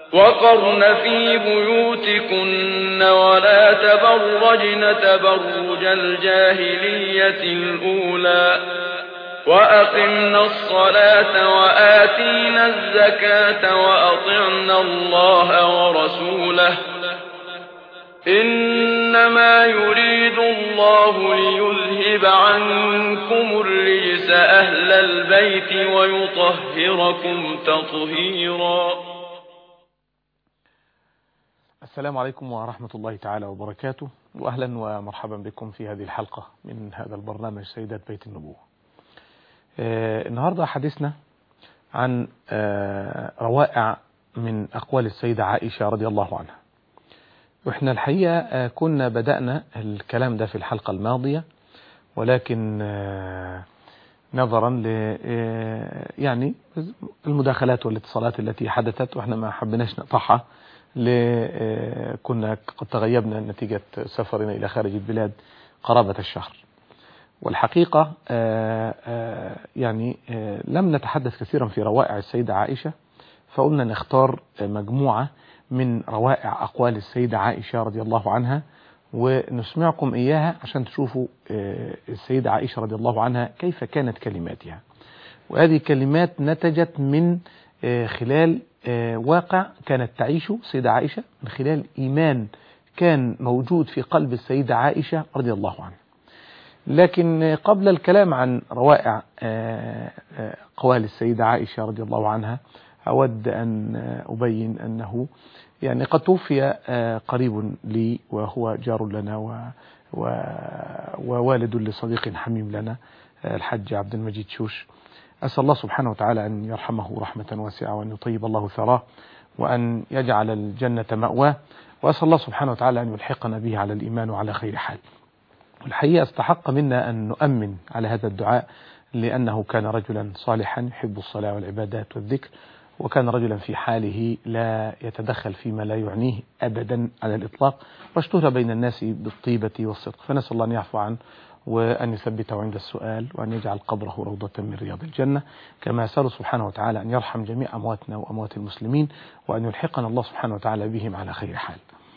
وقرن في بيوتكن ولا تبرجن تبرج الجاهلية الأولى وأقمنا الصلاة وآتينا الزكاة وأطعنا الله ورسوله إنما يريد الله ليذهب عنكم الرجس أهل البيت ويطهركم تطهيرا السلام عليكم ورحمة الله تعالى وبركاته وأهلا ومرحبا بكم في هذه الحلقة من هذا البرنامج سيدات بيت النبوة آه النهاردة حديثنا عن آه روائع من أقوال السيدة عائشة رضي الله عنها وإحنا الحقيقة آه كنا بدأنا الكلام ده في الحلقة الماضية ولكن نظرا ل يعني المداخلات والاتصالات التي حدثت واحنا ما حبيناش نقطعها كنا قد تغيبنا نتيجة سفرنا إلى خارج البلاد قرابة الشهر والحقيقة يعني لم نتحدث كثيرا في روائع السيدة عائشة فقلنا نختار مجموعة من روائع أقوال السيدة عائشة رضي الله عنها ونسمعكم إياها عشان تشوفوا السيدة عائشة رضي الله عنها كيف كانت كلماتها وهذه كلمات نتجت من خلال واقع كانت تعيشه السيدة عائشة من خلال إيمان كان موجود في قلب السيدة عائشة رضي الله عنها لكن قبل الكلام عن روائع قوال السيدة عائشة رضي الله عنها أود أن أبين أنه يعني قد توفي قريب لي وهو جار لنا و ووالد لصديق حميم لنا الحج عبد المجيد شوش أسأل الله سبحانه وتعالى أن يرحمه رحمة واسعة وأن يطيب الله ثراه وأن يجعل الجنة مأواه وأسأل الله سبحانه وتعالى أن يلحقنا به على الإيمان وعلى خير حال والحقيقة استحق منا أن نؤمن على هذا الدعاء لأنه كان رجلا صالحا يحب الصلاة والعبادات والذكر وكان رجلا في حاله لا يتدخل فيما لا يعنيه أبدا على الإطلاق واشتهر بين الناس بالطيبة والصدق فنسأل الله أن يعفو عنه وأن يثبته عند السؤال وأن يجعل قبره روضة من رياض الجنة كما أسأل سبحانه وتعالى أن يرحم جميع أمواتنا وأموات المسلمين وأن يلحقنا الله سبحانه وتعالى بهم على خير حال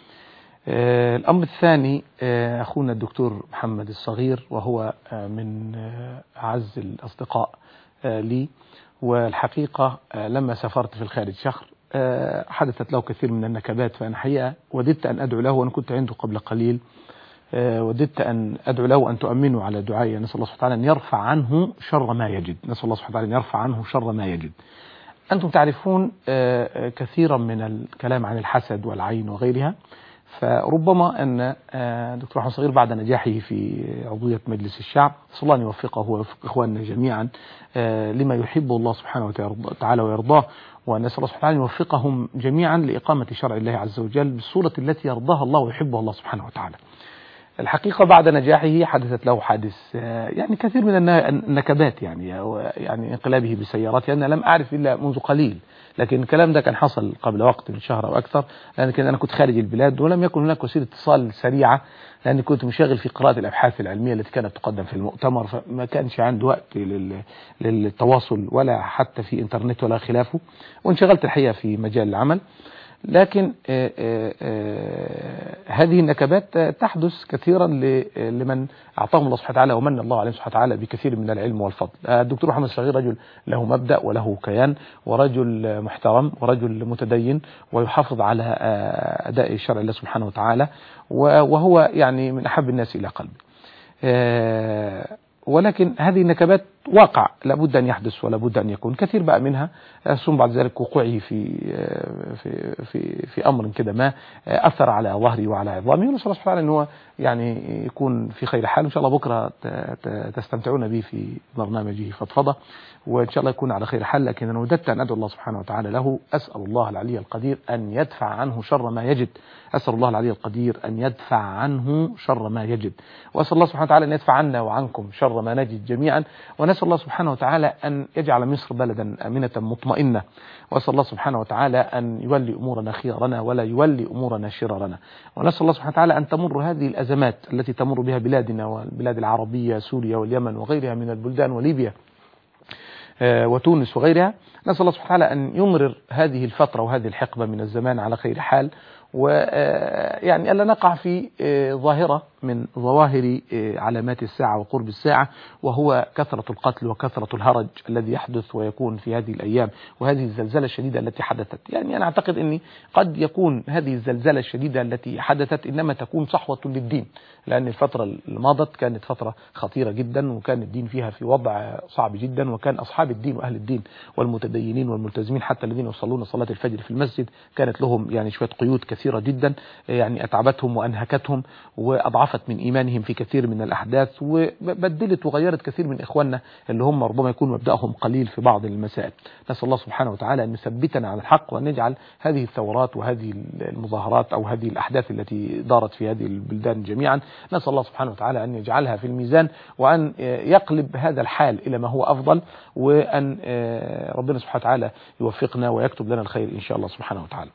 آه الأمر الثاني آه أخونا الدكتور محمد الصغير وهو آه من أعز الأصدقاء لي والحقيقة لما سافرت في الخارج شهر حدثت له كثير من النكبات فأنا حقيقة وددت أن أدعو له وأنا كنت عنده قبل قليل وددت أن أدعو له أن تؤمنوا على دعائي نسأل الله سبحانه وتعالى أن يرفع عنه شر ما يجد نسأل الله سبحانه وتعالى أن يرفع عنه شر ما يجد أنتم تعرفون كثيرا من الكلام عن الحسد والعين وغيرها فربما أن دكتور محمد صغير بعد نجاحه في عضوية مجلس الشعب صلى الله أن يوفقه ويوفق إخواننا جميعا لما يحبه الله سبحانه وتعالى ويرضاه ونسأل الله سبحانه وتعالى أن يوفقهم جميعا لإقامة شرع الله عز وجل بالصورة التي يرضاها الله ويحبها الله سبحانه وتعالى الحقيقة بعد نجاحه حدثت له حادث يعني كثير من النكبات يعني يعني انقلابه بسيارته أنا لم أعرف إلا منذ قليل لكن الكلام ده كان حصل قبل وقت من شهر أو أكثر لأن أنا كنت خارج البلاد ولم يكن هناك وسيلة اتصال سريعة لأني كنت مشغل في قراءة الأبحاث العلمية التي كانت تقدم في المؤتمر فما كانش عندي وقت للتواصل ولا حتى في إنترنت ولا خلافه وانشغلت الحقيقة في مجال العمل لكن آآ آآ هذه النكبات تحدث كثيرا لمن أعطاهم الله سبحانه وتعالى ومن الله عليهم سبحانه وتعالى بكثير من العلم والفضل الدكتور محمد الصغير رجل له مبدأ وله كيان ورجل محترم ورجل متدين ويحافظ على أداء شرع الله سبحانه وتعالى وهو يعني من أحب الناس إلى قلبي ولكن هذه النكبات واقع لابد أن يحدث ولابد أن يكون كثير بقى منها ثم بعد ذلك وقوعه في في في في أمر كده ما أثر على ظهري وعلى عظامي ونسأل الله سبحانه أن هو يعني يكون في خير حال وإن شاء الله بكرة تستمتعون به في برنامجه فضفضة وإن شاء الله يكون على خير حال لكن أنا وددت أن أدعو الله سبحانه وتعالى له أسأل الله العلي القدير أن يدفع عنه شر ما يجد أسأل الله العلي القدير أن يدفع عنه شر ما يجد وأسأل الله سبحانه وتعالى أن يدفع عنا وعنكم شر ما نجد جميعا ونسأل الله سبحانه وتعالى أن يجعل مصر بلدا أمنة مطمئنة وأسأل الله سبحانه وتعالى أن يولي أمورنا خيارنا ولا يولي أمورنا شرارنا ونسأل الله سبحانه وتعالى أن تمر هذه الأزمات التي تمر بها بلادنا والبلاد العربية سوريا واليمن وغيرها من البلدان وليبيا وتونس وغيرها نسأل الله سبحانه وتعالى أن يمرر هذه الفترة وهذه الحقبة من الزمان على خير حال ويعني ألا نقع في ظاهرة من ظواهر علامات الساعة وقرب الساعة وهو كثرة القتل وكثرة الهرج الذي يحدث ويكون في هذه الأيام وهذه الزلزلة الشديدة التي حدثت يعني أنا أعتقد أني قد يكون هذه الزلزلة الشديدة التي حدثت إنما تكون صحوة للدين لأن الفترة اللي مضت كانت فترة خطيرة جدا وكان الدين فيها في وضع صعب جدا وكان أصحاب الدين وأهل الدين والمتدينين والملتزمين حتى الذين يصلون صلاة الفجر في المسجد كانت لهم يعني شوية قيود كثيرة جدا يعني أتعبتهم وأنهكتهم وأضعفت من إيمانهم في كثير من الأحداث وبدلت وغيرت كثير من إخواننا اللي هم ربما يكون مبدأهم قليل في بعض المسائل نسأل الله سبحانه وتعالى أن يثبتنا على الحق وأن يجعل هذه الثورات وهذه المظاهرات أو هذه الأحداث التي دارت في هذه البلدان جميعا نسأل الله سبحانه وتعالى أن يجعلها في الميزان وأن يقلب هذا الحال إلى ما هو أفضل وأن ربنا سبحانه وتعالى يوفقنا ويكتب لنا الخير إن شاء الله سبحانه وتعالى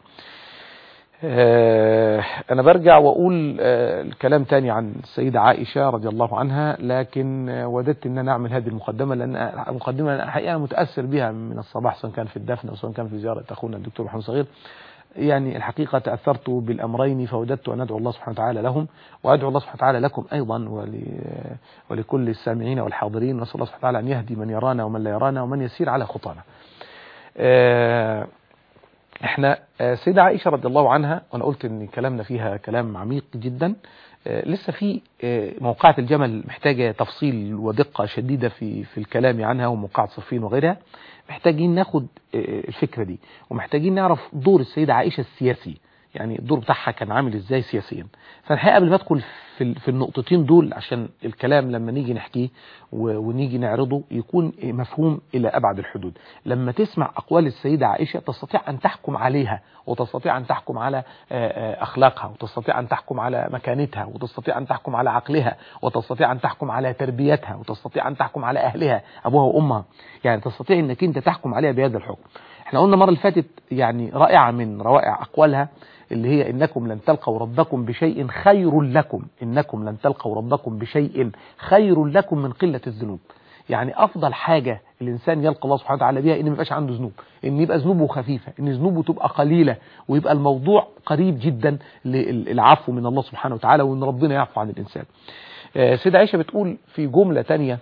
أنا برجع وأقول الكلام تاني عن السيدة عائشة رضي الله عنها لكن وددت أن أنا أعمل هذه المقدمة لأن المقدمة أنا حقيقة متأثر بها من الصباح سواء كان في الدفن أو سواء كان في زيارة أخونا الدكتور محمد صغير يعني الحقيقة تأثرت بالأمرين فوددت أن أدعو الله سبحانه وتعالى لهم وأدعو الله سبحانه وتعالى لكم أيضا ولكل السامعين والحاضرين نسأل الله سبحانه وتعالى أن يهدي من يرانا ومن لا يرانا ومن يسير على خطانا احنا سيدة عائشة رضي الله عنها وانا قلت ان كلامنا فيها كلام عميق جدا لسه في موقعة الجمل محتاجة تفصيل ودقة شديدة في في الكلام عنها وموقعة صفين وغيرها محتاجين ناخد الفكرة دي ومحتاجين نعرف دور السيدة عائشة السياسي يعني الدور بتاعها كان عامل ازاي سياسيا فالحقيقة قبل ما ادخل في في النقطتين دول عشان الكلام لما نيجي نحكيه ونيجي نعرضه يكون مفهوم إلى أبعد الحدود لما تسمع أقوال السيدة عائشة تستطيع أن تحكم عليها وتستطيع أن تحكم على أخلاقها وتستطيع أن تحكم على مكانتها وتستطيع أن تحكم على عقلها وتستطيع أن تحكم على تربيتها وتستطيع أن تحكم على أهلها أبوها وأمها يعني تستطيع أنك أنت تحكم عليها بهذا الحكم احنا قلنا المرة اللي فاتت يعني رائعة من روائع أقوالها اللي هي إنكم لن تلقوا ربكم بشيء خير لكم إنكم لن تلقوا ربكم بشيء خير لكم من قلة الذنوب يعني أفضل حاجة الإنسان يلقى الله سبحانه وتعالى بها إن ما يبقاش عنده ذنوب إن يبقى ذنوبه خفيفة إن ذنوبه تبقى قليلة ويبقى الموضوع قريب جدا للعفو من الله سبحانه وتعالى وإن ربنا يعفو عن الإنسان سيدة عائشة بتقول في جملة تانية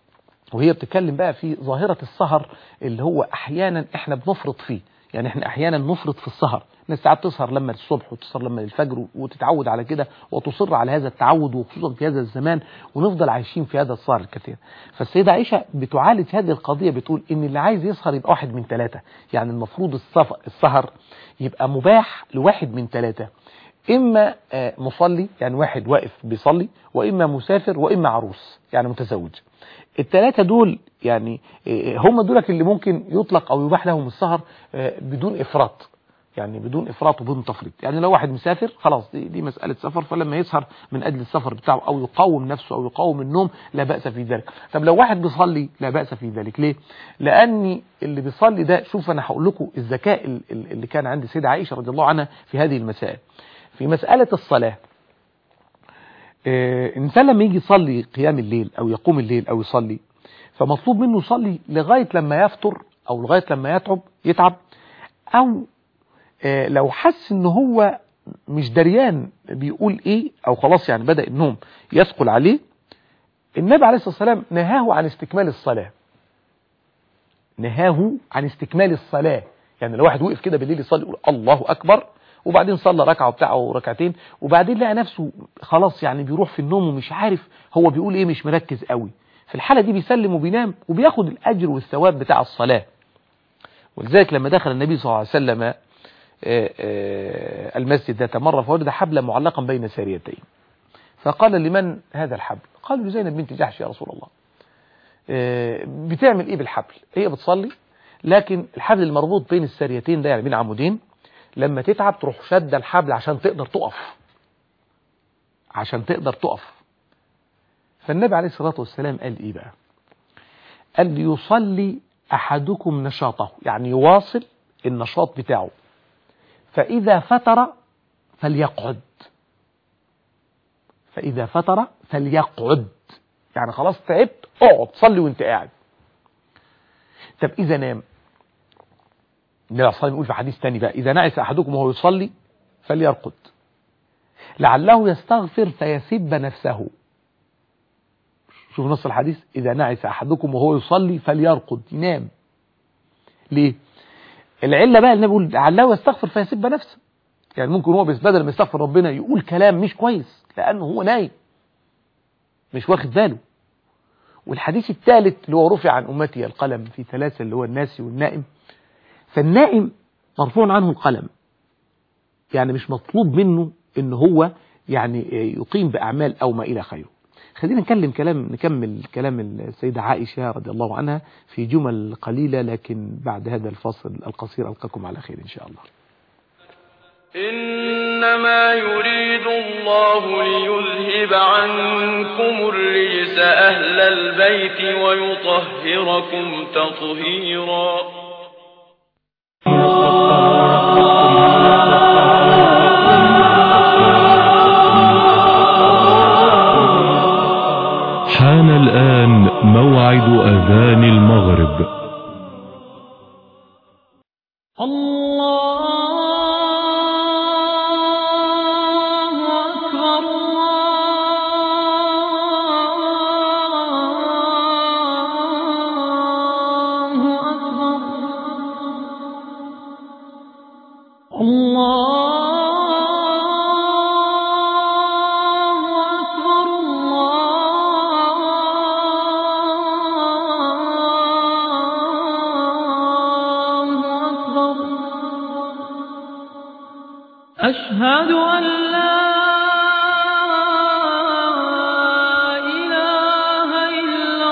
وهي بتتكلم بقى في ظاهرة السهر اللي هو أحيانا إحنا بنفرط فيه يعني إحنا أحيانا نفرط في السهر الناس ساعات تسهر لما الصبح وتسهر لما الفجر وتتعود على كده وتصر على هذا التعود وخصوصا في هذا الزمان ونفضل عايشين في هذا السهر الكثير فالسيدة عائشة بتعالج هذه القضية بتقول ان اللي عايز يسهر يبقى واحد من ثلاثة يعني المفروض السهر يبقى مباح لواحد من ثلاثة إما مصلي يعني واحد واقف بيصلي وإما مسافر وإما عروس يعني متزوج الثلاثة دول يعني هم دولك اللي ممكن يطلق أو يباح لهم السهر بدون إفراط يعني بدون افراط وبدون تفريط يعني لو واحد مسافر خلاص دي, دي مسألة سفر فلما يسهر من اجل السفر بتاعه او يقاوم نفسه او يقاوم النوم لا بأس في ذلك طب لو واحد بيصلي لا بأس في ذلك ليه لان اللي بيصلي ده شوف انا هقول لكم الذكاء اللي كان عند السيدة عائشة رضي الله عنها في هذه المسائل في مسألة الصلاة الانسان لما يجي يصلي قيام الليل او يقوم الليل او يصلي فمطلوب منه يصلي لغاية لما يفطر او لغاية لما يتعب يتعب او لو حس ان هو مش دريان بيقول ايه او خلاص يعني بدأ النوم يثقل عليه النبي عليه الصلاة والسلام نهاه عن استكمال الصلاة نهاه عن استكمال الصلاة يعني لو واحد وقف كده بالليل يصلي يقول الله اكبر وبعدين صلى ركعة بتاعه ركعتين وبعدين لقى نفسه خلاص يعني بيروح في النوم ومش عارف هو بيقول ايه مش مركز قوي في الحالة دي بيسلم وبينام وبياخد الاجر والثواب بتاع الصلاة ولذلك لما دخل النبي صلى الله عليه وسلم المسجد ذات مرة فوجد حبلا معلقا بين ساريتين فقال لمن هذا الحبل قالوا لزينب بنت جحش يا رسول الله بتعمل ايه بالحبل هي بتصلي لكن الحبل المربوط بين الساريتين ده يعني بين عمودين لما تتعب تروح شد الحبل عشان تقدر تقف عشان تقدر تقف فالنبي عليه الصلاة والسلام قال ايه بقى قال ليصلي احدكم نشاطه يعني يواصل النشاط بتاعه فإذا فتر فليقعد فإذا فتر فليقعد يعني خلاص تعبت اقعد صلي وانت قاعد طب إذا نام النبي عليه الصلاة يقول في حديث تاني بقى إذا نعس أحدكم وهو يصلي فليرقد لعله يستغفر فيسب نفسه شوف نص الحديث إذا نعس أحدكم وهو يصلي فليرقد ينام ليه العلة بقى النبي يقول لعله يستغفر فيسب نفسه يعني ممكن هو بس بدل ما يستغفر ربنا يقول كلام مش كويس لأنه هو نايم مش واخد باله والحديث الثالث اللي هو رفع عن أمتي القلم في ثلاثة اللي هو الناسي والنائم فالنائم مرفوع عنه القلم يعني مش مطلوب منه ان هو يعني يقيم بأعمال أو ما إلى خيره خلينا نكلم كلام نكمل كلام السيدة عائشة رضي الله عنها في جمل قليلة لكن بعد هذا الفصل القصير ألقاكم على خير إن شاء الله إنما يريد الله ليذهب عنكم الرجس أهل البيت ويطهركم تطهيرا حان الآن موعد أذان المغرب الله أكبر الله أكبر الله أكبر الله أكبر أشهد أن لا إله إلا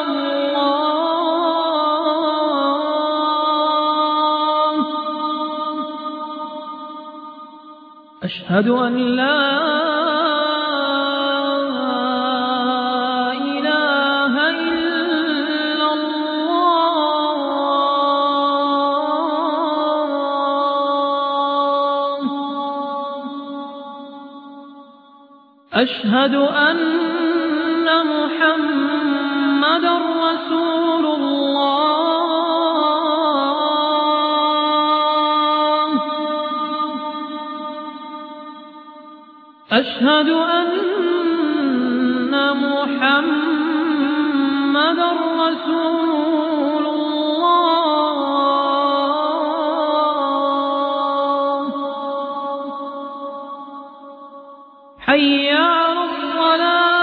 الله أشهد أن لا إله إلا الله أشهد أن محمد رسول الله أشهد أن محمد رسول الله حي على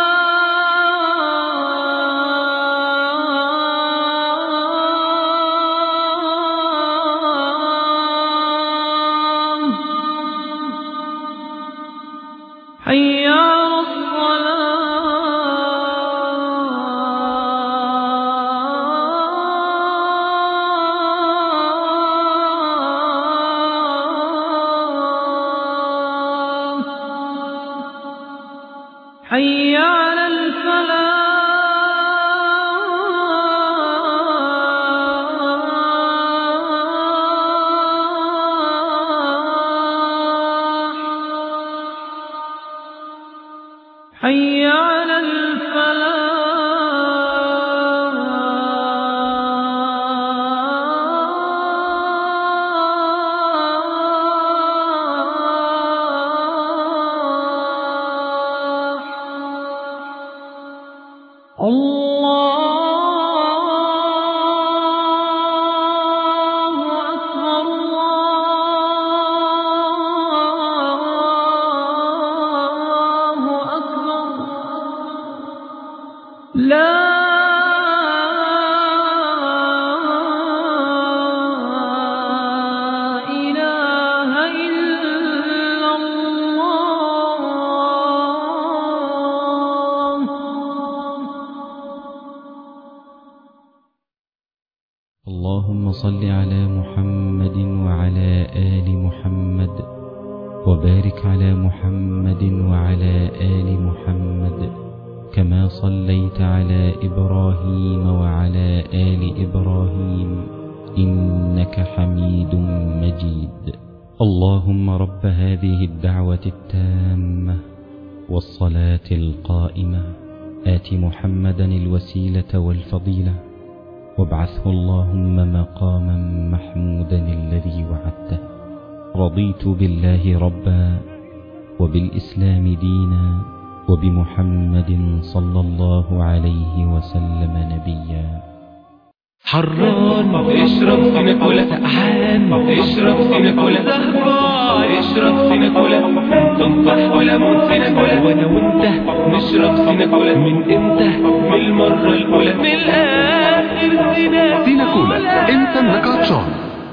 الصلاة حي على الصلاة حي على الفلاح حي على الفلاح الله أكبر الله أكبر لا إله إلا الله اللهم صل على محمد وعلى آل محمد وبارك على محمد وعلى آل محمد كما صليت على إبراهيم وعلى آل إبراهيم إنك حميد مجيد اللهم رب هذه الدعوة التامة والصلاة القائمة آت محمدا الوسيلة والفضيلة وابعثه اللهم مقاما محمودا الذي وعدته رضيت بالله ربا وبالإسلام دينا وبمحمد صلى الله عليه وسلم نبيا حران اشرب فينا كولا سقعان اشرب فينا كولا زهران اشرب فينا كولا تنطح وليمون فينا كولا وانا وانت نشرب فينا كولا من امتى من المرة الاولى من الاخر فينا فينا كولا انت انك عطشان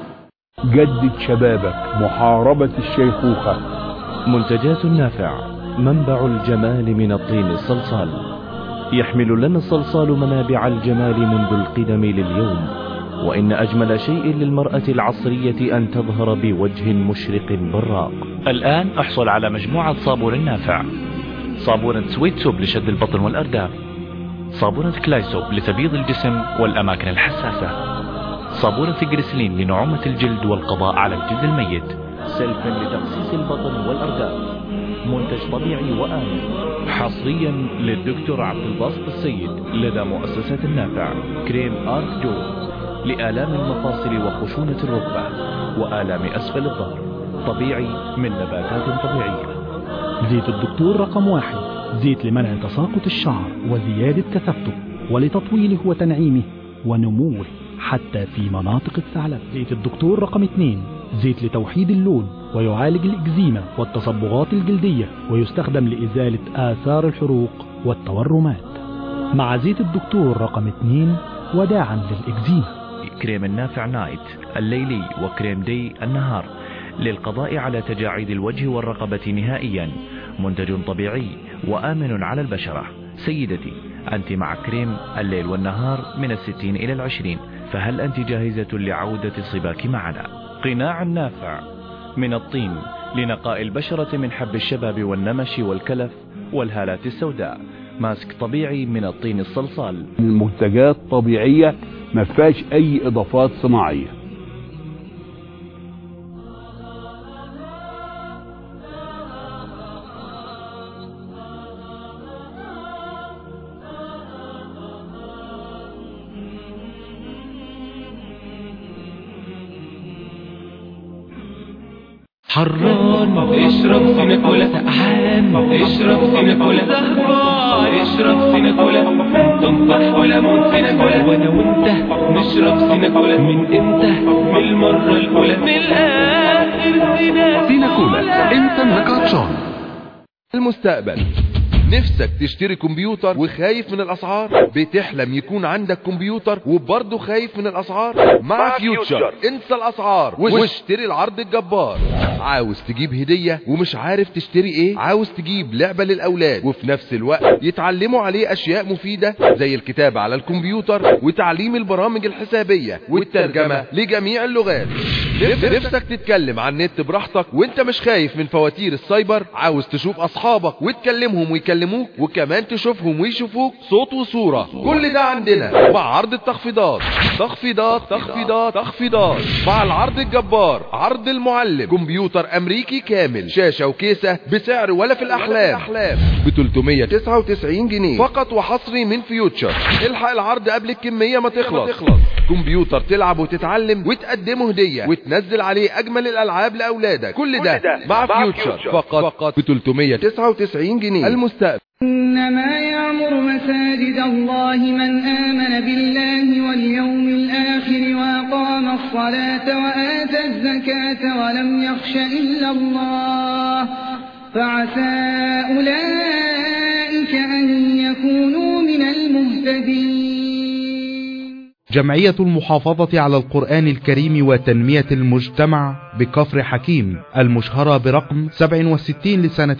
جدد شبابك محاربة الشيخوخة منتجات النافع منبع الجمال من الطين الصلصال يحمل لنا الصلصال منابع الجمال منذ القدم لليوم وإن أجمل شيء للمرأة العصرية أن تظهر بوجه مشرق براق الآن احصل على مجموعة صابون النافع صابونة سويت سوب لشد البطن والأرداف صابونة كلايسوب لتبييض الجسم والأماكن الحساسة صابونة جريسلين لنعومة الجلد والقضاء على الجلد الميت سلف لتخسيس البطن والأرداف منتج طبيعي وآمن حصريا للدكتور عبد الباسط السيد لدى مؤسسة النافع كريم آرك جو لآلام المفاصل وخشونة الركبة وآلام أسفل الظهر طبيعي من نباتات طبيعية زيت الدكتور رقم واحد زيت لمنع تساقط الشعر وزيادة كثافته ولتطويله وتنعيمه ونموه حتى في مناطق الثعلب زيت الدكتور رقم اثنين زيت لتوحيد اللون ويعالج الإكزيما والتصبغات الجلدية ويستخدم لإزالة آثار الحروق والتورمات مع زيت الدكتور رقم اثنين وداعا للإكزيما كريم النافع نايت الليلي وكريم دي النهار للقضاء على تجاعيد الوجه والرقبة نهائيا منتج طبيعي وآمن على البشرة سيدتي أنت مع كريم الليل والنهار من الستين إلى العشرين فهل أنت جاهزة لعودة الصباك معنا قناع النافع من الطين لنقاء البشرة من حب الشباب والنمش والكلف والهالات السوداء ماسك طبيعي من الطين الصلصال المنتجات طبيعية ما فيهاش اي اضافات صناعية حران اشرب فينا كولا سقعان اشرب فينا كولا زهران اشرب فينا كولا تنطح وليمون فينا كولا وانا وانت نشرب فينا كولا من امتى من المرة الاولى من الاخر فينا فينا كولا انت انك عطشان المستقبل نفسك تشتري كمبيوتر وخايف من الاسعار بتحلم يكون عندك كمبيوتر وبرضه خايف من الاسعار مع فيوتشر انسى الاسعار واشتري العرض الجبار عاوز تجيب هدية ومش عارف تشتري ايه عاوز تجيب لعبة للاولاد وفي نفس الوقت يتعلموا عليه اشياء مفيدة زي الكتابة على الكمبيوتر وتعليم البرامج الحسابية والترجمة لجميع اللغات نف- نفسك تتكلم عن النت براحتك وانت مش خايف من فواتير السايبر عاوز تشوف اصحابك وتكلمهم ويكلموك وكمان تشوفهم ويشوفوك صوت وصورة كل ده عندنا مع عرض التخفيضات تخفيضات تخفيضات تخفيضات مع العرض الجبار عرض المعلم كمبيوتر امريكي كامل شاشة وكيسة بسعر ولا في الاحلام ب 399 جنيه فقط وحصري من فيوتشر الحق العرض قبل الكمية ما تخلص كمبيوتر تلعب وتتعلم وتقدمه هدية وتنزل عليه اجمل الالعاب لاولادك كل ده مع فيوتشر فقط فقط ب 399 جنيه المستقبل إنما يعمر مساجد الله من آمن بالله واليوم الآخر وأقام الصلاة وآتى الزكاة ولم يخش إلا الله فعسى أولئك أن يكونوا من المهتدين جمعية المحافظة على القرآن الكريم وتنمية المجتمع بكفر حكيم المشهرة برقم 67 لسنة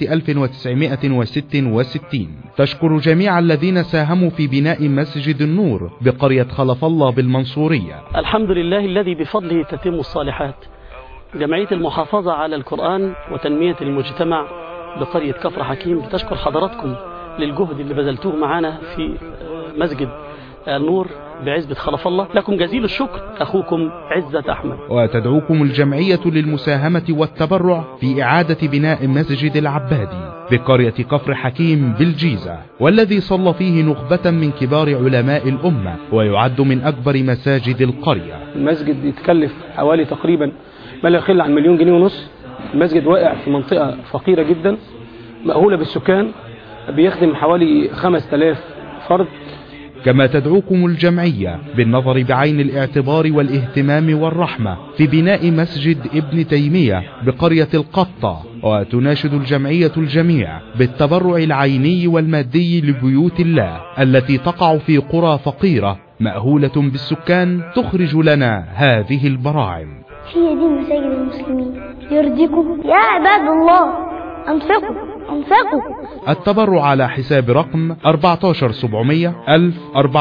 1966 تشكر جميع الذين ساهموا في بناء مسجد النور بقرية خلف الله بالمنصورية الحمد لله الذي بفضله تتم الصالحات جمعية المحافظة على القرآن وتنمية المجتمع بقرية كفر حكيم تشكر حضراتكم للجهد اللي بذلتوه معنا في مسجد النور بعزبة خلف الله لكم جزيل الشكر أخوكم عزة أحمد وتدعوكم الجمعية للمساهمة والتبرع في إعادة بناء مسجد العبادي بقرية كفر حكيم بالجيزة والذي صلى فيه نخبة من كبار علماء الأمة ويعد من أكبر مساجد القرية المسجد يتكلف حوالي تقريبا ما لا يقل عن مليون جنيه ونص المسجد واقع في منطقة فقيرة جدا مأهولة بالسكان بيخدم حوالي 5000 فرد كما تدعوكم الجمعية بالنظر بعين الاعتبار والاهتمام والرحمة في بناء مسجد ابن تيمية بقرية القطة وتناشد الجمعية الجميع بالتبرع العيني والمادي لبيوت الله التي تقع في قرى فقيرة مأهولة بالسكان تخرج لنا هذه البراعم هي دي مساجد المسلمين يرضيكم يا عباد الله انفقوا انفقوا التبرع على حساب رقم 14700 1000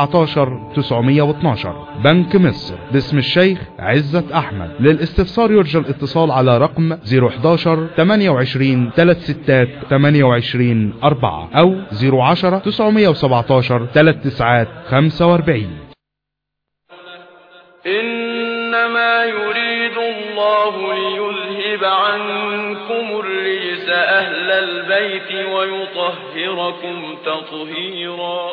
14912 بنك مصر باسم الشيخ عزت أحمد للاستفسار يرجى الاتصال على رقم 011 28 36 28 4 أو 010 917 39 45 إنما يريد الله ليذهب عنكم الرجس أهل البيت ويطهركم تطهيرا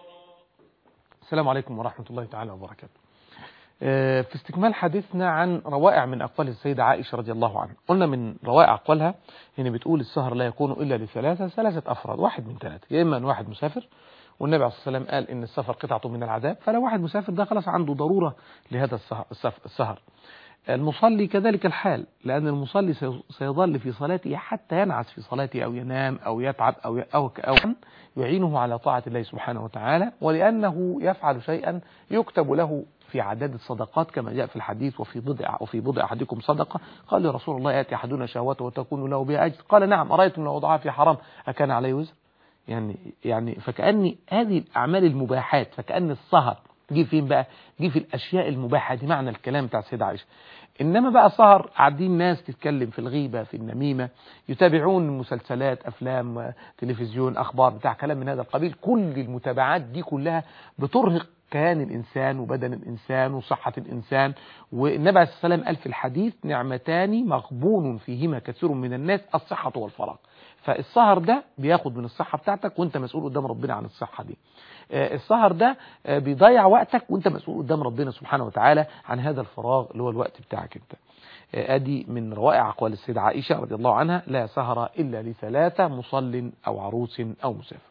السلام عليكم ورحمة الله تعالى وبركاته آه، في استكمال حديثنا عن روائع من أقوال السيدة عائشة رضي الله عنها قلنا من روائع أقوالها هنا بتقول السهر لا يكون إلا لثلاثة ثلاثة أفراد واحد من ثلاثة يا إما أن واحد مسافر والنبي عليه الصلاة والسلام قال إن السفر قطعة من العذاب فلو واحد مسافر ده خلاص عنده ضرورة لهذا السهر, السف- السهر المصلي كذلك الحال لأن المصلي سي- سيظل في صلاته حتى ينعس في صلاته أو ينام أو يتعب أو ي- أو أو يعينه على طاعة الله سبحانه وتعالى ولأنه يفعل شيئا يكتب له في عداد الصدقات كما جاء في الحديث وفي بضع وفي بضع أحدكم صدقة قال يا رسول الله يأتي أحدنا شهوته وتكون له بها أجر قال نعم أرأيتم لو وضعها في حرام أكان عليه وزر يعني يعني فكأني هذه الأعمال المباحات فكأن السهر جه فين بقى جه في الأشياء المباحة دي معنى الكلام بتاع السيدة عائشة إنما بقى سهر قاعدين ناس تتكلم في الغيبة في النميمة يتابعون مسلسلات أفلام تلفزيون أخبار بتاع كلام من هذا القبيل كل المتابعات دي كلها بترهق كيان الإنسان وبدن الإنسان وصحة الإنسان والنبي عليه الصلاة والسلام قال في الحديث نعمتان مغبون فيهما كثير من الناس الصحة والفراغ فالسهر ده بياخد من الصحة بتاعتك وانت مسؤول قدام ربنا عن الصحة دي آه، السهر ده آه، بيضيع وقتك وانت مسؤول قدام ربنا سبحانه وتعالى عن هذا الفراغ اللي هو الوقت بتاعك انت آه، ادي من روائع اقوال السيدة عائشة رضي الله عنها لا سهر الا لثلاثة مصل او عروس او مسافر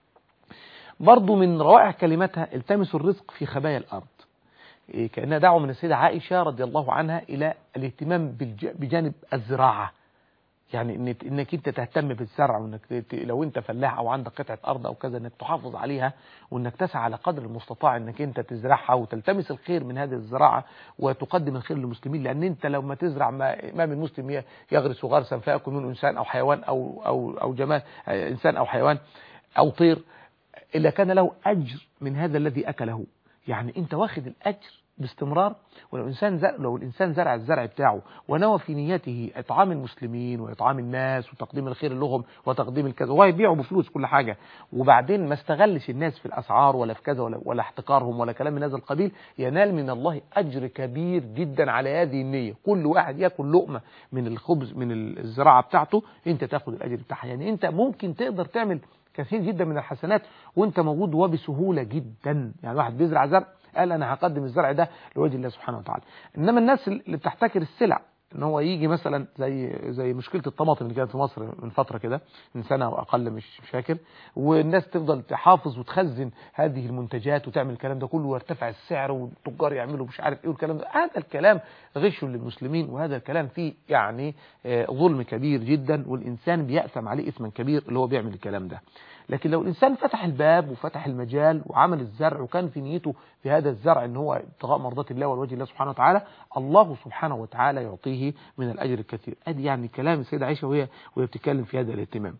برضو من روائع كلمتها التمسوا الرزق في خبايا الارض إيه، كأنها دعوة من السيدة عائشة رضي الله عنها إلى الاهتمام بالج- بجانب الزراعة يعني إن- انك انت تهتم بالزرع وانك ت- ت- لو انت فلاح او عندك قطعه ارض او كذا انك تحافظ عليها وانك تسعى على قدر المستطاع انك انت تزرعها وتلتمس الخير من هذه الزراعه وتقدم الخير للمسلمين لان انت لو ما تزرع ما, ما من مسلم ي- يغرس غرسا فياكل منه انسان او حيوان او او او جمال آه، انسان او حيوان او طير الا كان له اجر من هذا الذي اكله يعني انت واخد الاجر باستمرار ولو الانسان زرع لو الانسان زرع الزرع بتاعه ونوى في نيته اطعام المسلمين واطعام الناس وتقديم الخير لهم وتقديم الكذا وهو يبيعوا بفلوس كل حاجه وبعدين ما استغلش الناس في الاسعار ولا في كذا ولا, ولا احتقارهم ولا كلام من هذا القبيل ينال من الله اجر كبير جدا على هذه النيه كل واحد ياكل لقمه من الخبز من الزراعه بتاعته انت تاخد الاجر بتاعها يعني انت ممكن تقدر تعمل كثير جدا من الحسنات وانت موجود وبسهوله جدا يعني واحد بيزرع زرع قال انا هقدم الزرع ده لوجه الله سبحانه وتعالى انما الناس اللي بتحتكر السلع ان هو يجي مثلا زي زي مشكله الطماطم اللي كانت في مصر من فتره كده من سنه او اقل مش مش فاكر والناس تفضل تحافظ وتخزن هذه المنتجات وتعمل الكلام ده كله ويرتفع السعر والتجار يعملوا مش عارف ايه والكلام ده هذا الكلام غش للمسلمين وهذا الكلام فيه يعني آه، ظلم كبير جدا والانسان بيأثم عليه اثما كبير اللي هو بيعمل الكلام ده لكن لو الإنسان فتح الباب وفتح المجال وعمل الزرع وكان في نيته في هذا الزرع ان هو ابتغاء مرضات الله والوجه الله سبحانه وتعالى الله سبحانه وتعالى يعطيه من الأجر الكثير ادي يعني كلام السيدة عائشة وهي وهي بتتكلم في هذا الاهتمام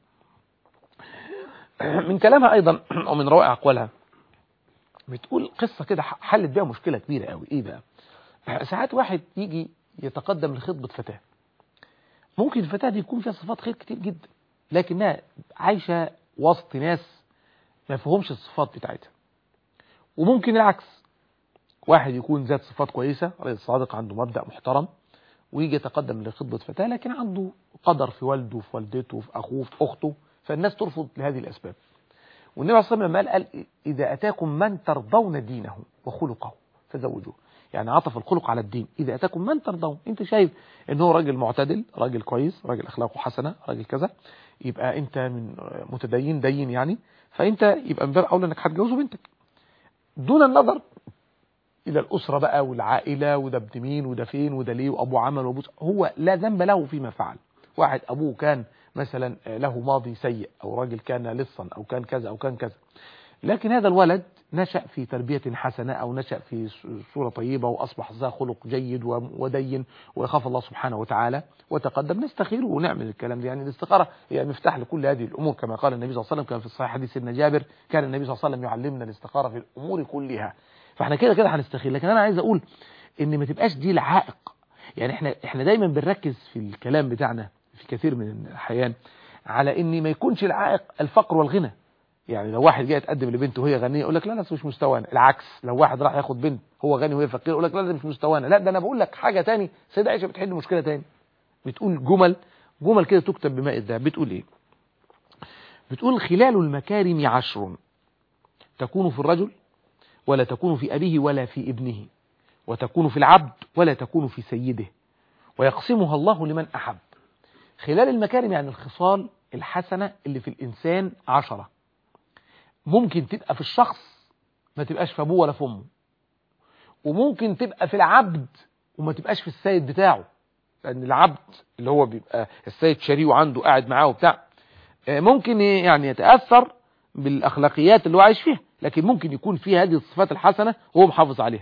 من كلامها أيضا أو من روائع أقوالها بتقول قصة كده حلت بيها مشكلة كبيرة قوي إيه بقى ساعات واحد يجي يتقدم لخطبة فتاة ممكن الفتاة دي يكون فيها صفات خير كتير جدا لكنها عايشة وسط ناس ما يفهمش الصفات بتاعتها وممكن العكس واحد يكون ذات صفات كويسة رجل صادق عنده مبدأ محترم ويجي يتقدم لخطبة فتاة لكن عنده قدر في والده في والدته في أخوه في أخته فالناس ترفض لهذه الأسباب والنبي صلى الله عليه وسلم قال قال إذا أتاكم من ترضون دينه وخلقه فزوجوه يعني عطف الخلق على الدين إذا أتاكم من ترضون أنت شايف إن هو راجل معتدل راجل كويس راجل أخلاقه حسنة راجل كذا يبقى أنت من متدين دين يعني فأنت يبقى من باب أولى إنك هتجوزه بنتك دون النظر إلى الأسرة بقى والعائلة وده ابن مين وده فين وده ليه وأبوه عمل وأبوه هو لا ذنب له فيما فعل واحد أبوه كان مثلا له ماضي سيء أو راجل كان لصا أو كان كذا أو كان كذا لكن هذا الولد نشأ في تربية حسنة أو نشأ في صورة طيبة وأصبح ذا خلق جيد ودين ويخاف الله سبحانه وتعالى وتقدم نستخيره ونعمل الكلام ده يعني الاستخارة هي مفتاح لكل هذه الأمور كما قال النبي صلى الله عليه وسلم كان في الصحيح حديث سيدنا جابر كان النبي صلى الله عليه وسلم يعلمنا الاستخارة في الأمور كلها فاحنا كده كده هنستخير لكن أنا عايز أقول إن ما تبقاش دي العائق يعني احنا احنا دايما بنركز في الكلام بتاعنا في كثير من الأحيان على إن ما يكونش العائق الفقر والغنى يعني لو واحد جاي يتقدم لبنته وهي غنيه يقول لك لا لا مش مستوانا العكس لو واحد راح ياخد بنت هو غني وهي فقير يقول لك لا ده مش مستوانا لا ده انا بقول لك حاجه تاني سيدة عائشه بتحل مشكله تاني بتقول جمل جمل كده تكتب بماء الذهب بتقول ايه بتقول خلال المكارم عشر تكون في الرجل ولا تكون في أبيه ولا في ابنه وتكون في العبد ولا تكون في سيده ويقسمها الله لمن أحب خلال المكارم يعني الخصال الحسنة اللي في الإنسان عشرة ممكن تبقى في الشخص ما تبقاش في أبوه ولا في أمه وممكن تبقى في العبد وما تبقاش في السيد بتاعه لأن العبد اللي هو بيبقى السيد شاريه وعنده قاعد معاه وبتاع ممكن يعني يتأثر بالأخلاقيات اللي هو عايش فيها لكن ممكن يكون فيه هذه الصفات الحسنة وهو محافظ عليها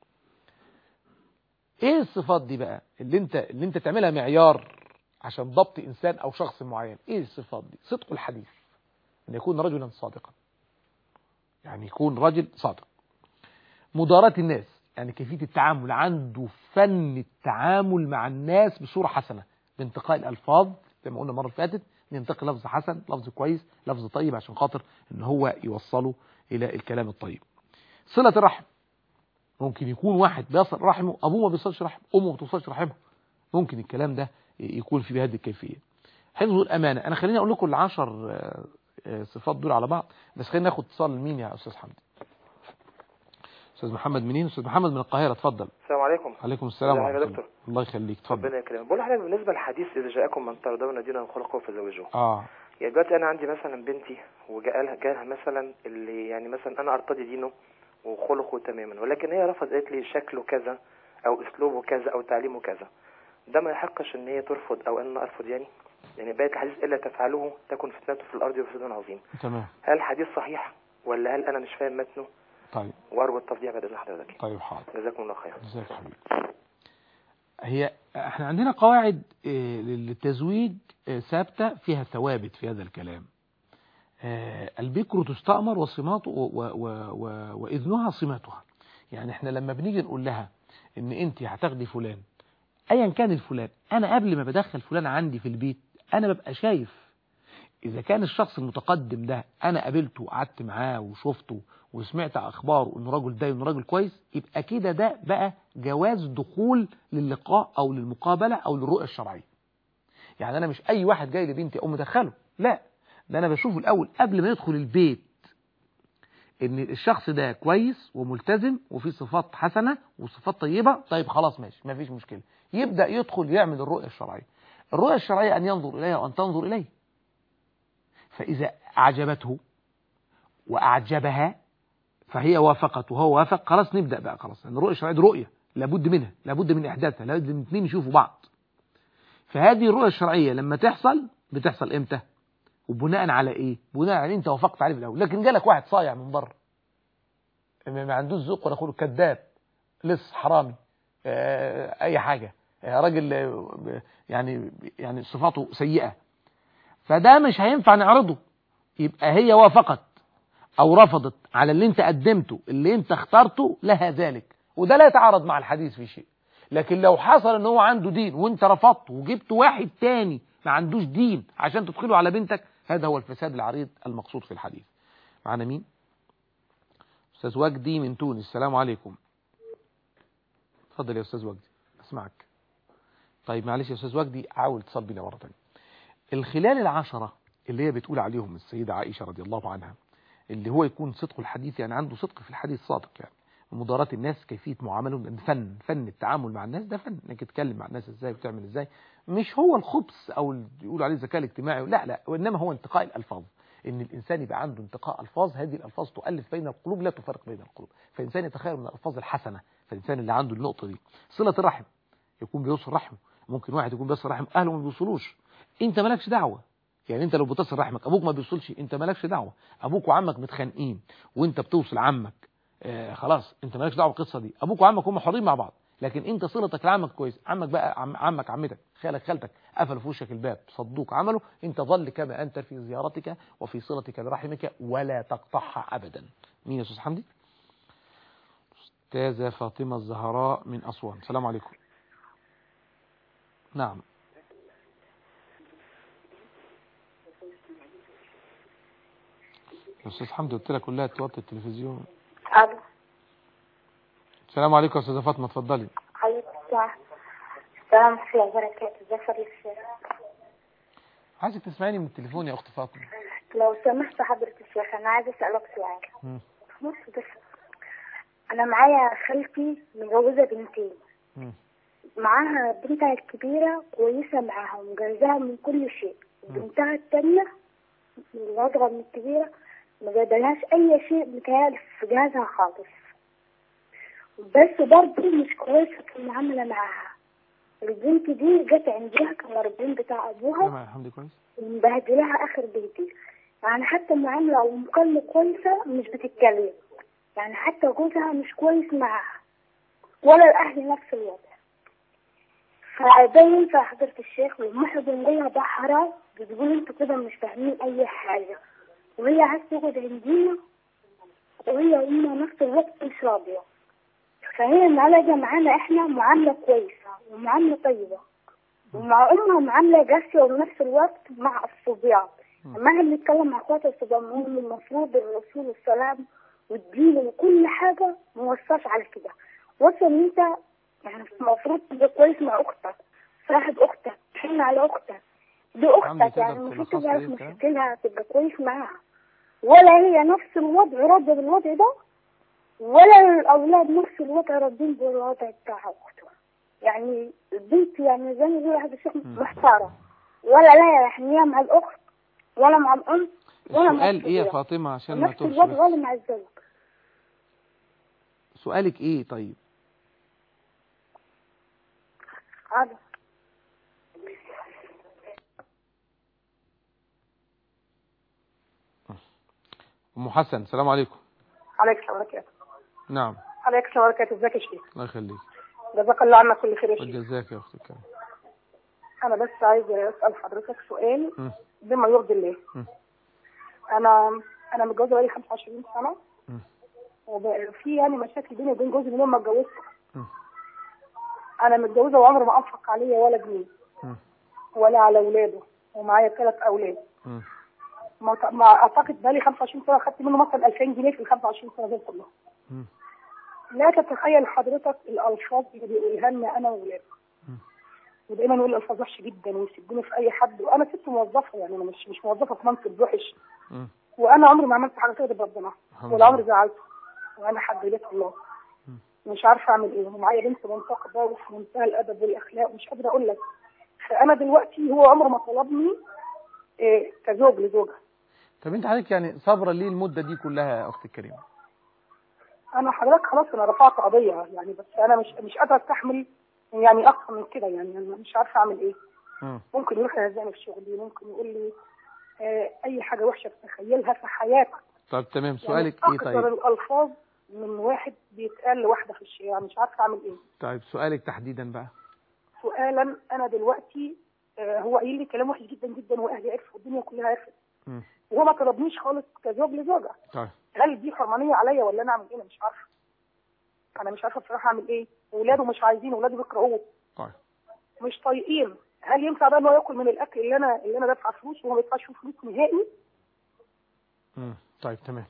ايه الصفات دي بقى اللي انت اللي انت تعملها معيار عشان ضبط انسان او شخص معين ايه الصفات دي صدق الحديث ان يكون رجلا صادقا يعني يكون رجل صادق مداراة الناس يعني كيفية التعامل عنده فن التعامل مع الناس بصورة حسنة بانتقاء الألفاظ زي ما قلنا المرة اللي فاتت ينتقي لفظ حسن لفظ كويس لفظ طيب عشان خاطر ان هو يوصله الى الكلام الطيب صلة الرحم ممكن يكون واحد بيصل رحمه ابوه ما بيصلش رحم امه ما بتوصلش رحمه ممكن الكلام ده يكون في بهذه الكيفية حفظ الامانة انا خليني اقول لكم العشر صفات دول على بعض بس خلينا ناخد اتصال لمين يا استاذ حمدي استاذ محمد منين استاذ محمد من القاهره اتفضل السلام عليكم عليكم السلام ازيك يا ورحمه دكتور؟ الله الله يخليك اتفضل ربنا يكرمك بقول لحضرتك بالنسبه للحديث اذا جاءكم من ترضون دينه وخلقه فزوجوه اه يعني دلوقتي انا عندي مثلا بنتي وجالها جالها مثلا اللي يعني مثلا انا ارتضي دينه وخلقه تماما ولكن هي رفضت قالت لي شكله كذا او اسلوبه كذا او تعليمه كذا ده ما يحقش ان هي ترفض او ان أنا ارفض يعني يعني بقيت الحديث الا تفعله تكن فتنته في الارض وفساد عظيم تمام هل الحديث صحيح ولا هل انا مش فاهم متنه طيب وارجو التفضيح بعد اذن حضرتك طيب حاضر جزاكم الله خير ازيك يا حبيبي هي احنا عندنا قواعد آه، للتزويج آه، ثابته فيها ثوابت في هذا الكلام آه، البكر تستأمر وصمات و- و- و- و- وإذنها صماتها يعني احنا لما بنيجي نقول لها ان انت هتاخدي فلان ايا كان الفلان انا قبل ما بدخل فلان عندي في البيت انا ببقى شايف اذا كان الشخص المتقدم ده انا قابلته وقعدت معاه وشفته وسمعت اخباره انه راجل ده انه راجل كويس يبقى كده ده بقى جواز دخول للقاء او للمقابله او للرؤيه الشرعيه يعني انا مش اي واحد جاي لبنتي اقوم مدخله لا ده انا بشوفه الاول قبل ما يدخل البيت ان الشخص ده كويس وملتزم وفيه صفات حسنه وصفات طيبه طيب خلاص ماشي ما فيش مشكله يبدا يدخل يعمل الرؤيه الشرعيه الرؤيه الشرعيه ان ينظر اليها وان تنظر اليه فاذا اعجبته واعجبها فهي وافقت وهو وافق خلاص نبدا بقى خلاص لان الرؤيه الشرعيه دي رؤيه لابد منها لابد من احداثها لازم الاثنين يشوفوا بعض فهذه الرؤيه الشرعيه لما تحصل بتحصل امتى وبناء على ايه بناء على انت وافقت عليه في الاول لكن جالك واحد صايع من بره ما عندوش ذوق ولا خلق كذاب لص حرامي آه، اي حاجه آه، راجل آه، يعني يعني صفاته سيئه فده مش هينفع نعرضه يبقى هي وافقت او رفضت على اللي انت قدمته اللي انت اخترته لها ذلك وده لا يتعارض مع الحديث في شيء لكن لو حصل ان هو عنده دين وانت رفضته وجبت واحد تاني ما عندوش دين عشان تدخله على بنتك هذا هو الفساد العريض المقصود في الحديث معنا مين استاذ وجدي من تونس السلام عليكم اتفضل يا استاذ وجدي اسمعك طيب معلش يا استاذ وجدي حاول تصل بينا مره ثانيه الخلال العشرة اللي هي بتقول عليهم السيدة عائشة رضي الله عنها اللي هو يكون صدق الحديث يعني عنده صدق في الحديث صادق يعني مداراة الناس كيفية معاملهم لأن فن فن التعامل مع الناس ده فن انك تتكلم مع الناس ازاي وتعمل ازاي مش هو الخبث او اللي يقولوا عليه الذكاء الاجتماعي لا لا وانما هو انتقاء الالفاظ ان الانسان يبقى عنده انتقاء الفاظ هذه الالفاظ تؤلف بين القلوب لا تفرق بين القلوب فالانسان يتخير من الالفاظ الحسنه فالانسان اللي عنده النقطه دي صله الرحم يكون بيوصل رحمه ممكن واحد يكون بيوصل رحم اهله ما بيوصلوش انت مالكش دعوه يعني انت لو بتصل رحمك ابوك ما بيوصلش انت مالكش دعوه ابوك وعمك متخانقين وانت بتوصل عمك آه خلاص انت مالكش دعوه بالقصه دي ابوك وعمك هم حرين مع بعض لكن انت صلتك لعمك كويس عمك بقى عم عمك عمتك خالك خالتك قفلوا في وشك الباب صدوك عملوا انت ظل كما انت في زيارتك وفي صلتك برحمك ولا تقطعها ابدا مين يا استاذ حمدي استاذه فاطمه الزهراء من اسوان السلام عليكم نعم يا استاذ حمدي قلت لك كلها توطي التلفزيون الو السلام عليكم يا استاذه فاطمه اتفضلي عليكم السلام السلام ورحمة الله وبركاته ازي حضرتك الشيخ عايزك تسمعيني من التليفون يا اخت فاطمه لو سمحت حضرة الشيخ انا عايزة اسألك سؤال مم. بص بس انا معايا خالتي متجوزة بنتين مم. معاها بنتها الكبيرة كويسة معاها ومجهزاها من كل شيء بنتها التانية الأصغر من الكبيرة ما جايبالهاش أي شيء متهيألي في جهازها خالص بس برضه مش كويسة في المعاملة معاها البنت دي جت عندها كان الربين بتاع أبوها سامع يا حمدي كويس ومبهدلها آخر بيتي يعني حتى المعاملة أو المكالمة كويسة مش بتتكلم يعني حتى جوزها مش كويس معاها ولا الأهل نفس الوضع فده ينفع حضرة الشيخ لما احنا بنقول لها ده حرام بتقول انتوا كده مش فاهمين أي حاجة وهي عايزة تقعد عندنا وهي وأمها نفس الوقت مش راضية فهي معالجة معانا احنا معاملة كويسة ومعاملة طيبة ومع أمها معاملة قاسية وبنفس الوقت مع الصبيان لما احنا بنتكلم مع اخواتي الصبيان هم المفروض الرسول والسلام والدين وكل حاجة موصاش على كده وصل ان انت يعني المفروض تبقى كويس مع اختك صاحب اختك تحن على اختك دي عمي اختك تقدر يعني المفروض تلخص تعرف لي الكلام؟ مشاكلها تبقى كويس معاها ولا هي نفس الوضع راضية بالوضع ده ولا الأولاد نفس الوضع راضيين بالوضع بتاع أخته يعني البنت يعني زي ما بيقول هذا الشيخ محتارة ولا لا يحنيها مع الأخت ولا مع الأم ولا مع السؤال ايه يا الصبيان. فاطمه عشان ما نفس توهش الوضع بس. ولا مع الزوج سؤالك ايه طيب هذا ام حسن السلام عليكم عليك السلام وبركاته نعم عليك السلام وبركاته ازيك يا شيخ الله يخليك جزاك الله عنك كل خير يا شيخ وجزاك يا اختي الكريمه انا بس عايزه اسال حضرتك سؤال مم. بما يرضي الله مم. انا انا متجوزه بقالي 25 سنه مم. وفي يعني مشاكل بيني وبين جوزي من يوم ما اتجوزت مم. انا متجوزه وعمري ما انفق عليا ولا جنيه مم. ولا على اولاده ومعايا ثلاث اولاد مم. ما ما اعتقد بقالي 25 سنه خدت منه مثلا 2000 جنيه في ال 25 سنه دول كلهم مم. لا تتخيل حضرتك الالفاظ اللي بيقولها لنا انا واولادي ودايما يقول الفاظ وحشه جدا ويسبوني في اي حد وانا ست موظفه يعني انا مش مش موظفه في منصب وحش مم. وانا عمري ما عملت حاجه تغضب ربنا الحمد ولا عمري لله. زعلته وانا حد بيت الله مش عارفه اعمل ايه ومعايا بنت منتقبه وفي منتهى الادب والاخلاق ومش قادره اقول لك فانا دلوقتي هو عمره ما طلبني إيه كزوج لزوجه طب انت حضرتك يعني صابره ليه المده دي كلها يا اختي الكريمه انا حضرتك خلاص انا رفعت قضيه يعني بس انا مش مش قادره استحمل يعني اكتر من كده يعني انا مش عارفه اعمل ايه مم. ممكن يروح يهزقني في شغلي ممكن يقول لي آه اي حاجه وحشه تتخيلها في حياتك طب تمام يعني سؤالك ايه اكثر طيب الالفاظ من واحد بيتقال لواحده في الشارع مش عارفه اعمل ايه طيب سؤالك تحديدا بقى سؤالا انا دلوقتي آه هو قايل لي كلام وحش جدا جدا واهلي عرفوا والدنيا كلها عرفت مم. وهو ما طلبنيش خالص كزوج لزوجه طيب هل دي حرمانيه عليا ولا انا اعمل ايه انا مش عارفه انا مش عارفه بصراحه اعمل ايه ولاده مش عايزين ولاده بيكرهوه طيب مش طايقين هل ينفع بقى ان هو ياكل من الاكل اللي انا اللي انا دافعه فلوس وهو ما بيدفعش فيه فلوس نهائي مم. طيب تمام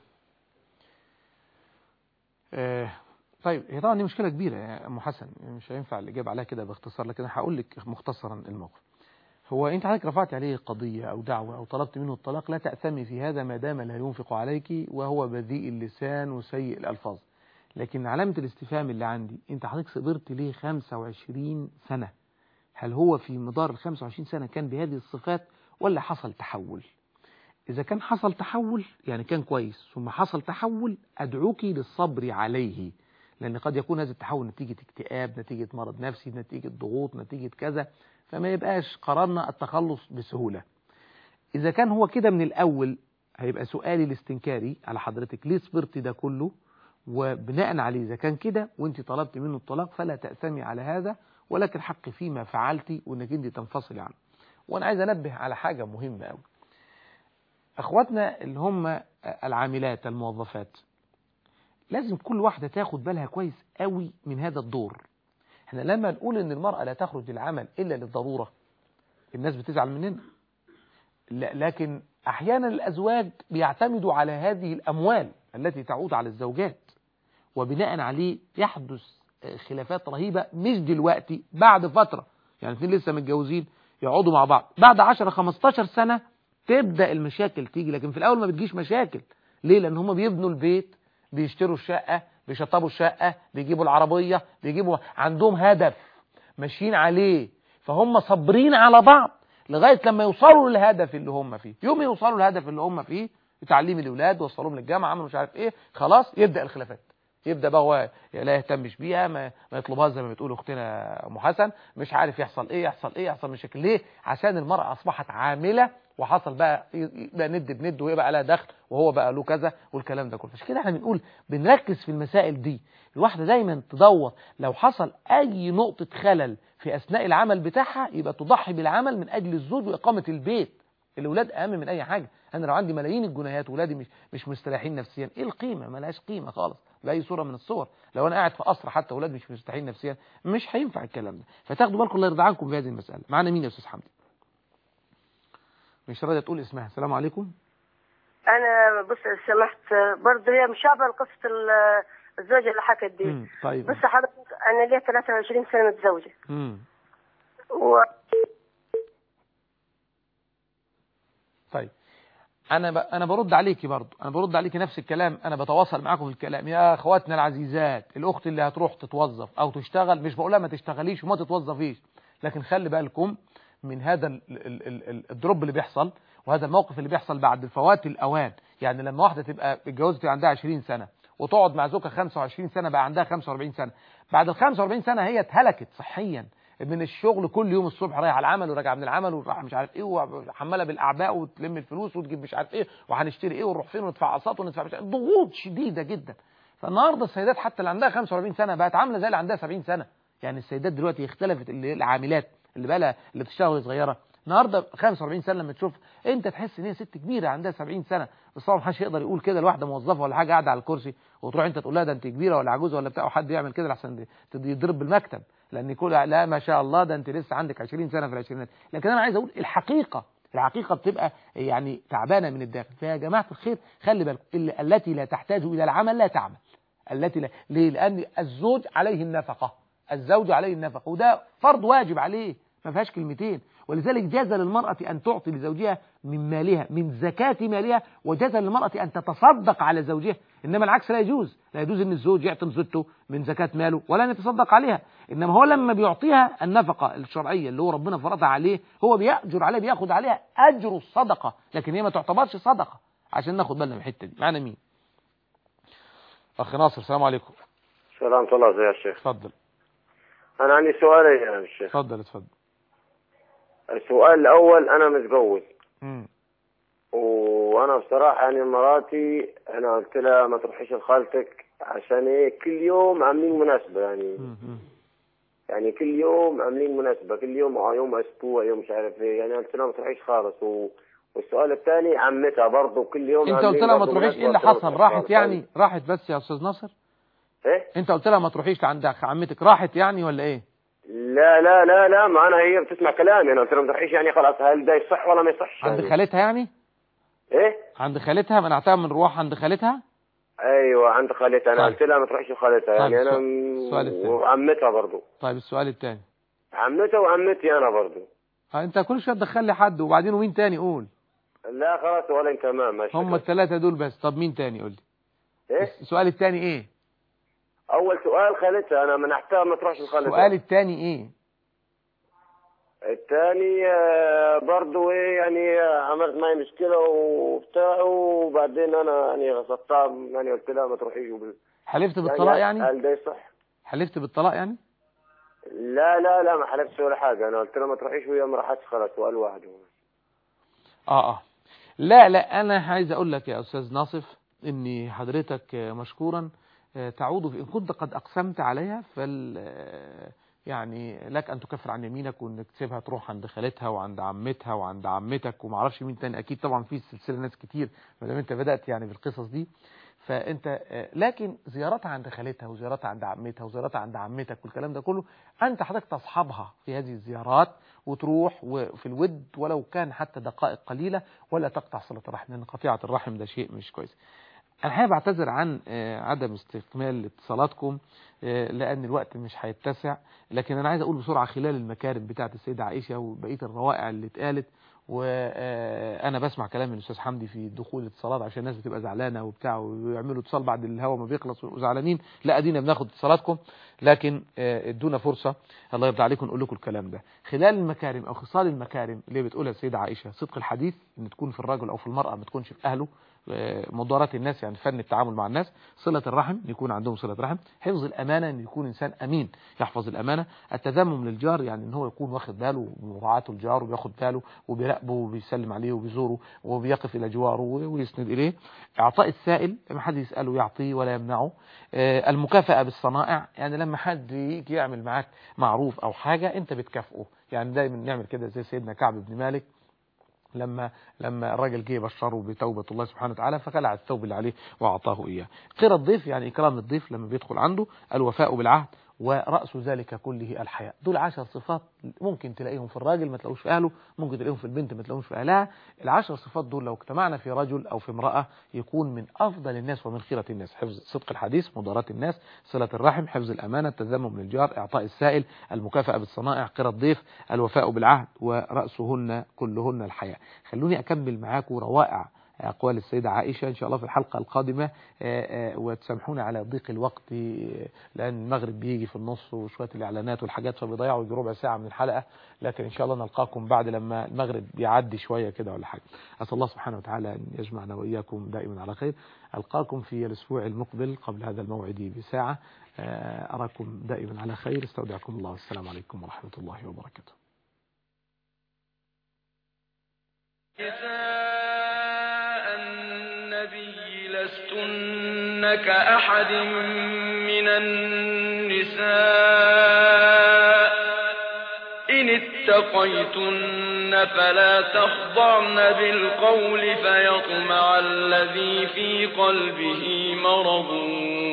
آه طيب هي طبعا دي مشكله كبيره يا ام حسن مش هينفع الاجابه عليها كده باختصار لكن أنا هقول لك مختصرا الموقف هو انت حضرتك رفعت عليه قضية او دعوة او طلبت منه الطلاق لا تأثمي في هذا ما دام لا ينفق عليك وهو بذيء اللسان وسيء الألفاظ لكن علامة الاستفهام اللي عندي انت حضرتك صبرت ليه 25 سنة هل هو في مدار ال 25 سنة كان بهذه الصفات ولا حصل تحول إذا كان حصل تحول يعني كان كويس ثم حصل تحول أدعوك للصبر عليه لأن قد يكون هذا التحول نتيجة اكتئاب نتيجة مرض نفسي نتيجة ضغوط نتيجة كذا فما يبقاش قررنا التخلص بسهولة إذا كان هو كده من الأول هيبقى سؤالي الاستنكاري على حضرتك ليه صبرت ده كله وبناء عليه إذا كان كده وانت طلبت منه الطلاق فلا تأثمي على هذا ولكن حق فيما فعلتي وانك انت تنفصلي عنه وانا عايز انبه على حاجة مهمة قوي اخواتنا اللي هم العاملات الموظفات لازم كل واحدة تاخد بالها كويس قوي من هذا الدور احنا لما نقول ان المرأة لا تخرج للعمل الا للضرورة الناس بتزعل مننا لكن احيانا الازواج بيعتمدوا على هذه الاموال التي تعود على الزوجات وبناء عليه يحدث خلافات رهيبة مش دلوقتي بعد فترة يعني اثنين لسه متجوزين يقعدوا مع بعض بعد 10 15 سنة تبدأ المشاكل تيجي لكن في الأول ما بتجيش مشاكل ليه لأن هم بيبنوا البيت بيشتروا الشقة بيشطبوا الشقة بيجيبوا العربية بيجيبوا عندهم هدف ماشيين عليه فهم صابرين على بعض لغاية لما يوصلوا للهدف اللي هم فيه يوم يوصلوا للهدف اللي هم فيه تعليم الأولاد وصلوهم للجامعة عملوا مش عارف ايه خلاص يبدأ الخلافات يبدا بقى هو لا يهتمش بيها ما, ما يطلبهاش زي ما بتقول اختنا ام حسن مش عارف يحصل ايه يحصل ايه يحصل مشاكل ليه عشان المراه اصبحت عامله وحصل بقى بقى ند بند وهي بقى لها دخل وهو بقى له كذا والكلام ده كله عشان كده احنا بنقول بنركز في المسائل دي الواحده دايما تدور لو حصل اي نقطه خلل في اثناء العمل بتاعها يبقى تضحي بالعمل من اجل الزوج واقامه البيت الاولاد اهم من اي حاجه انا لو عندي ملايين الجنيهات واولادي مش مش مستريحين نفسيا ايه القيمه ما لهاش قيمه خالص باي صوره من الصور لو انا قاعد في قصر حتى اولاد مش مستريحين نفسيا مش هينفع الكلام ده فتاخدوا بالكم الله يرضى عنكم في هذه المساله معانا مين يا استاذ حمدي مش راضيه تقول اسمها السلام عليكم انا بص سمحت برضه هي مشابهه لقصه ال- الزوجه اللي حكت دي مم. طيب بص حضرتك انا ليا 23 سنه متزوجه مم. و... طيب انا ب... انا برد عليكي برضو انا برد عليكي نفس الكلام انا بتواصل معاكم في الكلام يا اخواتنا العزيزات الاخت اللي هتروح تتوظف او تشتغل مش بقولها ما تشتغليش وما تتوظفيش لكن خلي بالكم من هذا ال... ال... ال... ال- الدروب اللي بيحصل وهذا الموقف اللي بيحصل بعد فوات الاوان يعني لما واحده تبقى اتجوزت عندها 20 سنه وتقعد مع زوجها 25 سنه بقى عندها 45 سنه بعد ال 45 سنه هي اتهلكت صحيا من الشغل كل يوم الصبح رايح على العمل وراجع من العمل وراح مش عارف ايه وحماله بالاعباء وتلم الفلوس وتجيب مش عارف ايه وهنشتري ايه ونروح فين وندفع اقساط وندفع مش عارف ضغوط شديده جدا فالنهارده السيدات حتى اللي عندها 45 سنه بقت عامله زي اللي عندها 70 سنه يعني السيدات دلوقتي اختلفت اللي العاملات اللي بقى لها اللي بتشتغل صغيره النهارده 45 سنه لما تشوف انت تحس ان هي ست كبيره عندها 70 سنه بس طبعا محدش يقدر يقول كده لواحده موظفه ولا حاجه قاعده على الكرسي وتروح انت تقول لها ده انت كبيره ولا عجوزه ولا بتاع وحد يعمل كده لحسن دي- تدي- يضرب بالمكتب لان يقول لا ما شاء الله ده انت لسه عندك 20 سنه في العشرينات لكن انا عايز اقول الحقيقه الحقيقه بتبقى يعني تعبانه من الداخل فيا جماعه الخير خلي بالكم اللي- التي لا تحتاج الى العمل لا تعمل التي لا ليه لان الزوج عليه النفقه الزوج عليه النفقه وده فرض واجب عليه ما فيهاش كلمتين ولذلك جاز للمرأة أن تعطي لزوجها من مالها من زكاة مالها وجاز للمرأة أن تتصدق على زوجها إنما العكس لا يجوز لا يجوز أن الزوج يعطي زوجته من زكاة ماله ولا أن يتصدق عليها إنما هو لما بيعطيها النفقة الشرعية اللي هو ربنا فرضها عليه هو بيأجر عليها بياخد عليها أجر الصدقة لكن هي ما تعتبرش صدقة عشان ناخد بالنا من الحتة دي معانا مين أخ ناصر السلام عليكم سلامة الله زي يا شيخ اتفضل أنا عندي سؤالين يا شيخ اتفضل اتفضل السؤال الأول أنا متجوز مم. وأنا بصراحة يعني مراتي أنا قلت لها ما تروحيش لخالتك عشان إيه كل يوم عاملين مناسبة يعني يعني كل يوم عاملين مناسبة كل يوم آه يوم أسبوع يوم مش عارف إيه يعني قلت لها ما تروحيش خالص و... والسؤال الثاني عمتها برضه كل يوم انت عاملين قلت لها ما برضه تروحيش ايه اللي مناسبة حصل تروح راحت خالص. يعني راحت بس يا استاذ ناصر إيه انت قلت لها ما تروحيش عند عمتك راحت يعني ولا ايه لا لا لا لا ما أنا هي بتسمع كلامي أنا قلت لها ما تروحيش يعني خلاص هل ده يصح ولا ما يصحش عند يعني. خالتها يعني إيه عند خالتها منعتها من روح عند خالتها ايوه عند خالتها انا طيب. قلت لها ما تروحش لخالتها طيب، يعني انا السؤال- السؤال الثاني. وعمتها برضو طيب السؤال الثاني عمتها وعمتي انا برضو اه انت كل شويه تدخل لي حد وبعدين ومين تاني قول لا خلاص ولا تمام ماشي هم الثلاثه دول بس طب مين تاني قول لي ايه السؤال الثاني ايه اول سؤال خالتها انا منحتها ما تروحش لخالتها السؤال الثاني ايه الثاني آه، برضو ايه يعني آه، عملت معي مشكله وبتاع وبعدين انا يعني غصبتها يعني قلت لها ما تروحيش وبال... حلفت بالطلاق يعني هل ده صح؟ حلفت بالطلاق يعني لا لا لا ما حلفتش ولا حاجه انا قلت لها ما تروحيش وهي ما راحتش خلاص وقال واحد اه اه لا لا انا عايز اقول لك يا استاذ ناصف ان حضرتك آه، مشكورا آه، تعود في ان كنت قد اقسمت عليها فال آه، يعني لك ان تكفر عن يمينك وانك تسيبها تروح عند خالتها وعند عمتها وعند عمتك وما اعرفش مين تاني اكيد طبعا في سلسله ناس كتير ما دام انت بدات يعني بالقصص دي فانت آه، لكن زيارتها عند خالتها وزيارتها عند عمتها وزيارتها عند عمتك والكلام ده كله انت حضرتك تصحبها في هذه الزيارات وتروح وفي الود ولو كان حتى دقائق قليله ولا تقطع صله الرحم لان قطيعه الرحم ده شيء مش كويس انا حابب اعتذر عن آه، عدم استكمال اتصالاتكم آه، لان الوقت مش هيتسع لكن انا عايز اقول بسرعه خلال المكارم بتاعه السيده عائشه وبقيه الروائع اللي اتقالت وانا بسمع كلام من الاستاذ حمدي في دخول الاتصالات عشان الناس بتبقى زعلانه وبتاع ويعملوا اتصال بعد الهوا ما بيخلص ويبقوا زعلانين لا ادينا بناخد اتصالاتكم لكن آه، ادونا فرصه الله يرضى عليكم نقول لكم الكلام ده خلال المكارم او خصال المكارم اللي بتقولها السيده عائشه صدق الحديث ان تكون في الرجل او في المراه ما تكونش في اهله آه، مضارات الناس يعني فن التعامل مع الناس صلة الرحم يكون عندهم صلة رحم حفظ الأمانة أن يكون إنسان أمين يحفظ الأمانة التذمم للجار يعني أن هو يكون واخد باله ومراعاته الجار وبياخد باله وبيراقبه وبيسلم عليه وبيزوره وبيقف إلى جواره ويسند إليه إعطاء السائل لما حد يسأله يعطيه ولا يمنعه آه، المكافأة بالصنائع يعني لما حد يجي يعمل معاك معروف أو حاجة أنت بتكافئه يعني دايما نعمل كده زي سيدنا كعب بن مالك لما لما الراجل جه بشره بتوبة الله سبحانه وتعالى فخلع الثوب اللي عليه وأعطاه إياه قرى الضيف يعني إكرام الضيف لما بيدخل عنده الوفاء بالعهد ورأس ذلك كله الحياء دول عشر صفات ممكن تلاقيهم في الراجل ما تلاقوش في أهله ممكن تلاقيهم في البنت ما تلاقوش في أهلها العشر صفات دول لو اجتمعنا في رجل أو في امرأة يكون من أفضل الناس ومن خيرة الناس حفظ صدق الحديث مضاراة الناس صلة الرحم حفظ الأمانة التذمم للجار إعطاء السائل المكافأة بالصنائع قرى الضيف الوفاء بالعهد ورأسهن كلهن الحياء خلوني أكمل معاكم روائع أقوال السيدة عائشة إن شاء الله في الحلقة القادمة آه، آه، وتسامحونا على ضيق الوقت آه، لأن المغرب بيجي في النص وشوية الإعلانات والحاجات فبيضيعوا يجي ربع ساعة من الحلقة لكن إن شاء الله نلقاكم بعد لما المغرب يعدي شوية كده ولا حاجة أسأل الله سبحانه وتعالى أن يجمعنا وإياكم دائما على خير ألقاكم في الأسبوع المقبل قبل هذا الموعد بساعة آه، أراكم دائما على خير استودعكم الله والسلام عليكم ورحمة الله وبركاته نساء النبي لستن كأحد من النساء إن اتقيتن فلا تخضعن بالقول فيطمع الذي في قلبه مرض